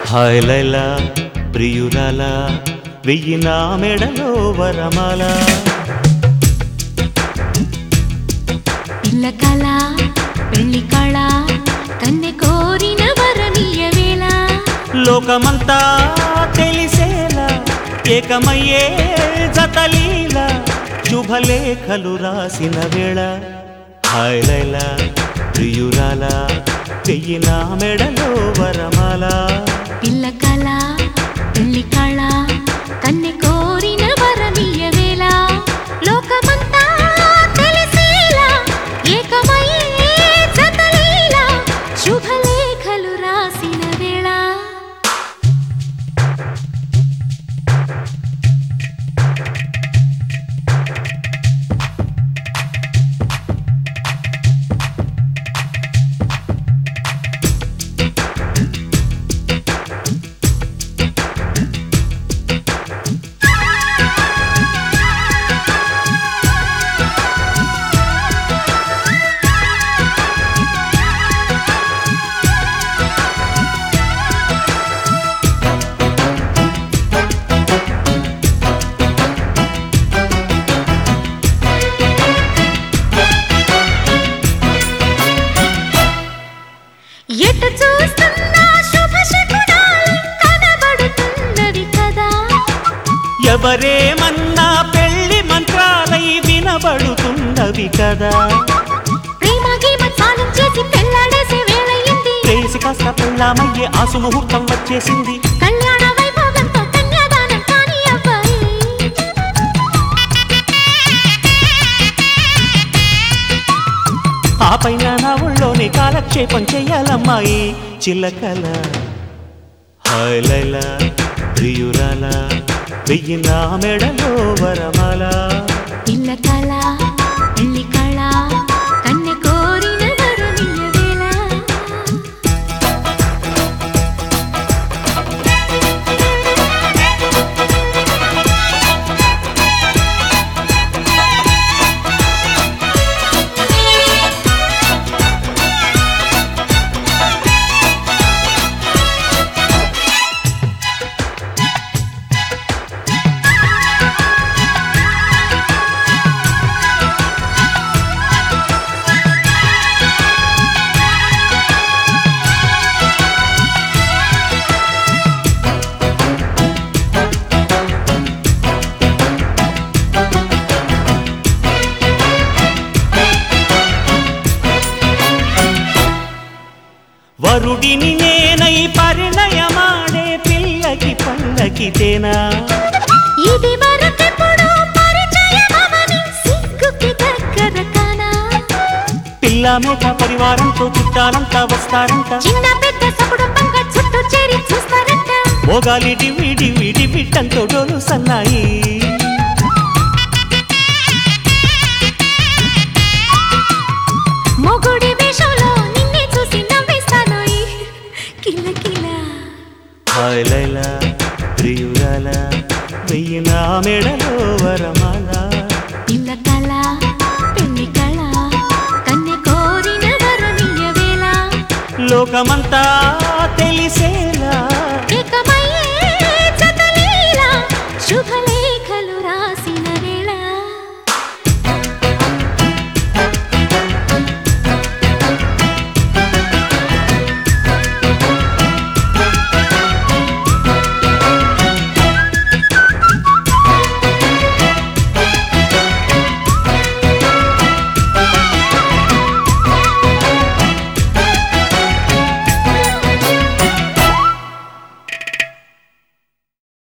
hi Laila ప్రియురాల వెయ్యి నా మెడలో వరమాల పిల్ల కళ పెళ్లి కళ కన్నె కోరిన వరనీయ వేళ లోకమంతా తెలిసేలా ఏకమయ్యే జతలీల శుభలేఖలు రాసిన వేళ హాయ్ లైలా ప్రియురాల వెయ్యి నా మెడలో వరమాల పిల్ల కళ పెళ్లి కళ కన్నె కోరిన వరనీయ వేళ లోకమంతా తెలిసేలా ఏకమయ్యే జతలీల శుభలేఖలు రాసిన వేళ ఎటు చూస్తున్నా శుభ శకునాలు కనబడుతున్నవి కదా ఎవరేమన్నా పెళ్లి మంత్రాలై వినబడుతున్నవి కదా ప్రేమ గీమ చాలం చేసి పెళ్ళాడేసే వేళయింది చేసి కాస్త పెళ్ళామయ్యే ఆసు ముహూర్తం వచ్చేసింది కళ్యాణ వైభోగంతో కన్యాదానం కాని అబ్బాయి ఆ పైన నా ఊళ్ళోనే కాలక్షేపం చెయ్యాలమ్మాయి చిల్లకల హాయ్ లైలా ప్రియురాల వెయ్యి నా మెడలో వరమాల పిల్ల కళ పెళ్లి కళ కన్నె కోరిన వరుణీయ వేళ వరుడిని నేనై పరిణయమాడే పిల్లకి పల్లకితేనా ఇది వరకెప్పుడు పరిచయమవని సిగ్గుకి దగ్గర కానా పిల్ల మేక పరివారంతో చుట్టాలంతా వస్తారంట చిన్న పెద్ద సకుటుంబంగా చుట్టూ చేరి చూస్తారంట మోగాలి డివి డివి డివిట్టంతో డోలు సన్నాయి మొగుడి వేషంలో నిన్నే చూసి నవ్వేస్తాను కిల కిల హాయ్ లైలా ప్రియురాల వెయ్యి నా మెడలో వరమాల పిల్ల కళ పెళ్లి కళ కన్నె కోరిన వరుణీయ వేళ లోకమంతా తెలిసేలా